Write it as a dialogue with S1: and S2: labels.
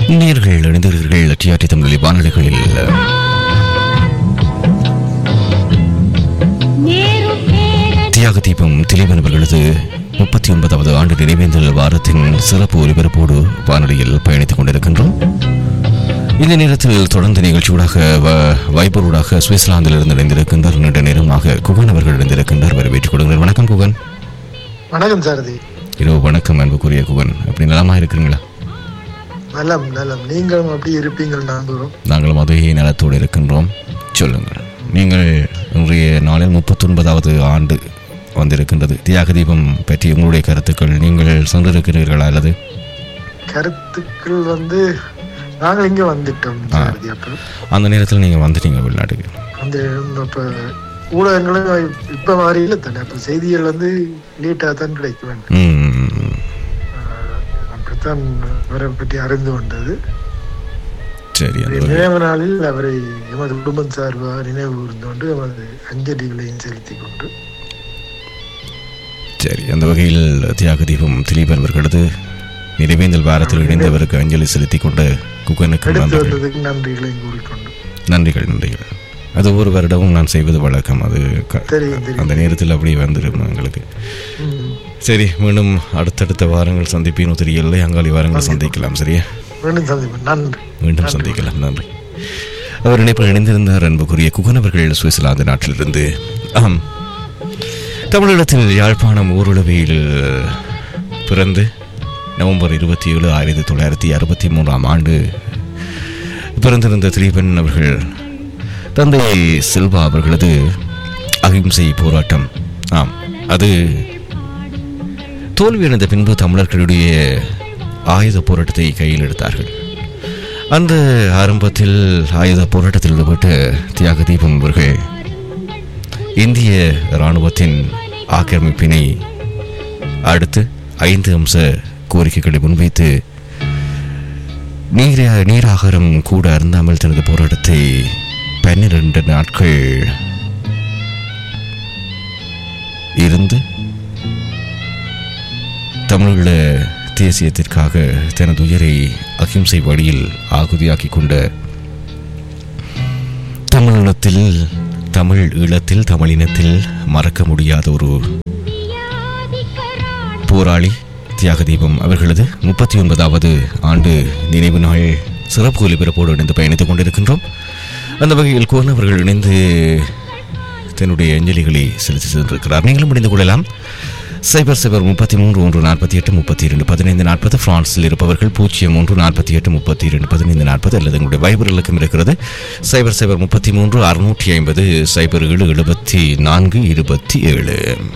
S1: நேர்கள் இணைந்தீர்கள் டிஆர்டி தமிழ் வானொலிகளில் தியாக தீபம் திலீபன் அவர்களது முப்பத்தி ஒன்பதாவது ஆண்டு நினைவேந்தல் வாரத்தின் சிறப்பு ஒலிபரப்போடு வானொலியில் பயணித்துக் கொண்டிருக்கின்றோம் இந்த நேரத்தில் தொடர்ந்து நிகழ்ச்சியூடாக வ- வைபரூடாக சுவிட்சர்லாந்தில் இருந்து இணைந்திருக்கின்றார் நீண்ட நேரமாக குகன் அவர்கள் இணைந்திருக்கின்றார் வரவேற்றுக் கொடுங்கள் வணக்கம் குகன்
S2: வணக்கம் சாரதி
S1: இரவு வணக்கம் அன்புக்குரிய குகன் அப்படி நலமா இருக்கிறீங்களா
S2: நலம் நலம் நீங்களும் அப்படி இருப்பீங்கள் நம்புகிறோம்
S1: நாங்களும் அதே நலத்தோடு இருக்கின்றோம் சொல்லுங்கள் நீங்கள் இன்றைய நாளில் முப்பத்தொன்பதாவது ஆண்டு வந்திருக்கின்றது தியாக தீபம் பற்றி உங்களுடைய கருத்துக்கள் நீங்கள் சென்றிருக்கிறீர்களா அல்லது
S2: கருத்துக்கள் வந்து நாங்கள் இங்க வந்துட்டோம் சாரதி அப்ப
S1: அந்த நேரத்தில் நீங்கள் வந்துட்டீங்க வெளிநாட்டுக்கு
S2: அந்த இப்ப ஊடகங்களும் இப்ப மாதிரி இல்லை தானே அப்ப செய்திகள் வந்து லேட்டா தான் கிடைக்க வேண்டும்
S1: ம்,
S2: அப்படித்தான் அவரை பற்றி அறிந்து கொண்டது
S1: சரி அந்த வகை-
S2: நினைவு நாளில் அவரை எமது குடும்பம் சார்பாக நினைவு கூர்ந்து கொண்டு எமது அஞ்சலிகளையும் செலுத்திக் கொண்டு
S1: சரி அந்த வகையில் தியாக தீபம் திலீபன் அவர்களது நிறைவேந்தல் வாரத்தில் இணைந்தவருக்கு அஞ்சலி செலுத்திக் கொண்ட குகனுக்கு
S2: எடுத்து
S1: நன்றிகள்
S2: வந்ததுக்கு நன்றிகளையும் கூறிக்கொண்டு
S1: நன்றிகள் நன்றிகள் அது ஒவ்வொரு வருடமும் நான் செய்வது வழக்கம் அது க-
S2: தெரியும் தெரியும்
S1: அந்த நேரத்தில் அப்படி வந்துடும் எங்களுக்கு
S2: ம்.
S1: சரி மீண்டும் அடுத்தடுத்த வாரங்கள் சந்திப்பீனோ தெரியவில்லை அங்காளி வாரங்கள் சந்திக்கலாம் சரியா
S2: மீண்டும் சந்திப்போம் நன்றி
S1: மீண்டும் சந்திக்கலாம் நன்றி அவர் இணைப்பில் இணைந்திருந்தார் அன்புக்குரிய குகன் அவர்கள் சுவிட்சர்லாந்து நாட்டிலிருந்து ஆம் தமிழகத்தில் யாழ்ப்பாணம் ஊருளவியில் பிறந்து நவம்பர் இருபத்தி ஏழு ஆயிரத்தி தொள்ளாயிரத்தி அறுபத்தி மூன்றாம் ஆண்டு பிறந்திருந்த திலீபன் அவர்கள் தந்தை செல்வா அவர்களது அகிம்சை போராட்டம் ஆம் அது தோல்வியடைந்த பின்பு தமிழர்களுடைய ஆயுத போராட்டத்தை கையில் எடுத்தார்கள் அந்த ஆரம்பத்தில் ஆயுத போராட்டத்தில் ஈடுபட்ட தியாக தீபம் அவர்கள் இந்திய இராணுவத்தின் ஆக்கிரமிப்பினை அடுத்து ஐந்து அம்ச கோரிக்கைகளை முன்வைத்து நீர நீராகாரம் கூட அருந்தாமல் தனது போராட்டத்தை பன்னிரண்டு நாட்கள் இருந்து தமிழீழ தேசியத்திற்காக தனது உயிரை அகிம்சை வழியில் ஆகுதியாக்கிக் கொண்ட தமிழினத்தில் தமிழ் ஈழத்தில் தமிழினத்தில் மறக்க முடியாத ஒரு போராளி தியாகதீபம் அவர்களது முப்பத்தி ஒன்பதாவது ஆண்டு நினைவு நாள் சிறப்பு ஒலிபரப்போடு இணைந்து பயணித்துக் கொண்டிருக்கின்றோம் அந்த வகையில் கோன் அவர்கள் இணைந்து தன்னுடைய அஞ்சலிகளை செலுத்தி சென்றிருக்கிறார் நீங்களும் இணைந்து கொள்ளலாம் சைபர் சைபர் முப்பத்தி மூன்று ஒன்று நாற்பத்தி எட்டு முப்பத்தி இரண்டு பதினைந்து நாற்பது பிரான்சில் இருப்பவர்கள் பூஜ்ஜியம் ஒன்று நாற்பத்தி எட்டு முப்பத்தி இரண்டு பதினைந்து நாற்பது அல்லது எங்களுடைய வைபர் இலக்கம் இருக்கிறது சைபர் சைபர் முப்பத்தி மூன்று அறுநூற்றி ஐம்பது சைபர் ஏழு எழுபத்தி நான்கு இருபத்தி ஏழு